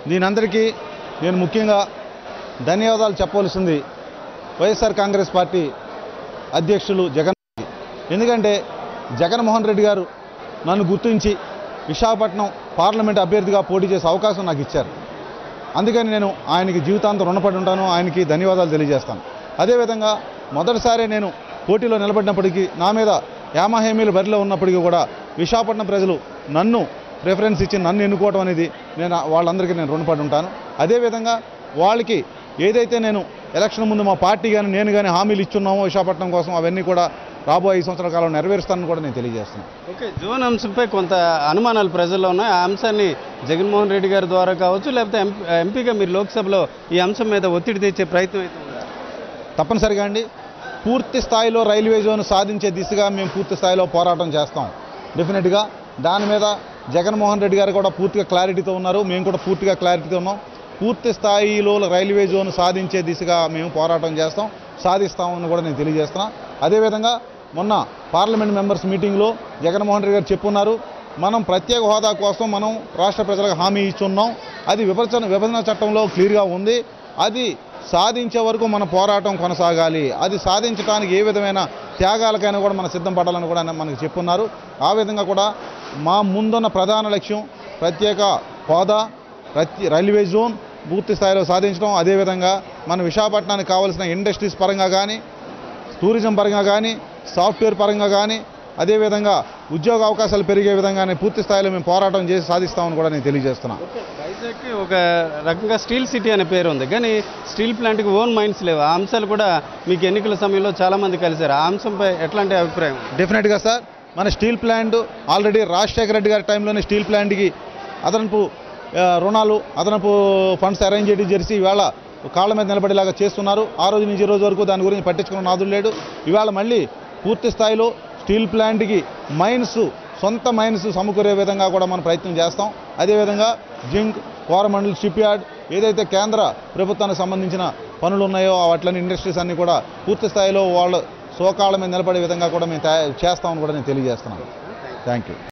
దీనందరికీ నేను ముఖ్యంగా ధన్యవాదాలు చెప్పవలసింది వైఎస్ఆర్ కాంగ్రెస్ పార్టీ అధ్యక్షులు జగన్ ఎందుకంటే జగన్మోహన్ రెడ్డి గారు నన్ను గుర్తించి విశాఖపట్నం పార్లమెంట్ అభ్యర్థిగా పోటీ చేసే అవకాశం నాకు ఇచ్చారు అందుకని నేను ఆయనకి జీవితాంతం రుణపడి ఉంటాను ఆయనకి ధన్యవాదాలు తెలియజేస్తాను అదేవిధంగా మొదటిసారి నేను పోటీలో నిలబడినప్పటికీ నా మీద యామాహేమీలు బరిలో ఉన్నప్పటికీ కూడా విశాఖపట్నం ప్రజలు నన్ను ప్రిఫరెన్స్ ఇచ్చి నన్ను ఎన్నుకోవడం అనేది నేను వాళ్ళందరికీ నేను రుణపడి ఉంటాను అదేవిధంగా వాళ్ళకి ఏదైతే నేను ఎలక్షన్ ముందు మా పార్టీ కానీ నేను కానీ హామీలు ఇచ్చున్నామో విశాఖపట్నం కోసం అవన్నీ కూడా రాబోయే ఐదు సంవత్సరాల కాలం నెరవేరుస్తానని కూడా నేను తెలియజేస్తున్నాను ఓకే జోన్ అంశంపై కొంత అనుమానాలు ప్రజల్లో ఉన్నాయి ఆ అంశాన్ని జగన్మోహన్ రెడ్డి గారి ద్వారా కావచ్చు లేకపోతే ఎంపీ ఎంపీగా మీరు లోక్సభలో ఈ అంశం మీద ఒత్తిడి తెచ్చే ప్రయత్నం అయితే ఉందా? తప్పనిసరిగా అండి పూర్తి స్థాయిలో రైల్వే జోన్ సాధించే దిశగా మేము పూర్తి స్థాయిలో పోరాటం చేస్తాం డెఫినెట్గా దాని మీద జగన్మోహన్ రెడ్డి గారు కూడా పూర్తిగా క్లారిటీతో ఉన్నారు మేము కూడా పూర్తిగా క్లారిటీతో ఉన్నాం పూర్తి స్థాయిలో రైల్వే జోన్ సాధించే దిశగా మేము పోరాటం చేస్తాం సాధిస్తామని కూడా నేను తెలియజేస్తున్నా అదేవిధంగా మొన్న పార్లమెంట్ మెంబర్స్ మీటింగ్లో జగన్మోహన్ రెడ్డి గారు చెప్పున్నారు మనం ప్రత్యేక హోదా కోసం మనం రాష్ట్ర ప్రజలకు హామీ ఇచ్చున్నాం అది విభజన విభజన చట్టంలో క్లియర్గా ఉంది అది సాధించే వరకు మన పోరాటం కొనసాగాలి అది సాధించడానికి ఏ విధమైన త్యాగాలకైనా కూడా మనం సిద్ధం పడాలని కూడా ఆయన మనకు చెప్పున్నారు ఆ విధంగా కూడా మా ముందున్న ప్రధాన లక్ష్యం ప్రత్యేక హోదా ప్రతి రైల్వే జోన్ పూర్తి స్థాయిలో సాధించడం అదేవిధంగా మన విశాఖపట్నానికి కావాల్సిన ఇండస్ట్రీస్ పరంగా కానీ టూరిజం పరంగా కానీ సాఫ్ట్వేర్ పరంగా కానీ అదేవిధంగా ఉద్యోగ అవకాశాలు పెరిగే విధంగానే పూర్తి స్థాయిలో మేము పోరాటం చేసి సాధిస్తామని కూడా నేను తెలియజేస్తున్నాను వైజాగ్కి ఒక రకంగా స్టీల్ సిటీ అనే పేరు ఉంది కానీ స్టీల్ ప్లాంట్కి ఓన్ మైండ్స్ లేవు ఆ అంశాలు కూడా మీకు ఎన్నికల సమయంలో చాలామంది కలిశారు ఆ అంశంపై ఎట్లాంటి అభిప్రాయం డెఫినెట్గా సార్ మన steel plant already Rajasekhara Reddy గారి టైంలోనే స్టీల్ ప్లాంట్కి అదనపు ఆ, రుణాలు అదనపు ఫండ్స్ అరేంజ్ చేయడం చేసి ఇవాళ కాళ్ళ మీద నిలబడేలాగా చేస్తున్నారు ఆ రోజు నుంచి ఈ రోజు వరకు దాని గురించి పట్టించుకున్న నాదుడు లేడు ఇవాళ మళ్ళీ పూర్తి స్థాయిలో స్టీల్ ప్లాంట్కి మైన్స్ సొంత మైన్స్ సమకూరే విధంగా కూడా మనం ప్రయత్నం చేస్తాం అదేవిధంగా జింక్ కోరమండల్ షిప్ యార్డ్ ఏదైతే కేంద్ర ప్రభుత్వానికి సంబంధించిన పనులు ఉన్నాయో వాటిలోని ఇండస్ట్రీస్ అన్నీ కూడా పూర్తి స్థాయిలో వాళ్ళు సోకాళ్ళ మీద నిలబడే విధంగా కూడా మేము తయా- చేస్తామని కూడా నేను తెలియజేస్తున్నాను థ్యాంక్ యూ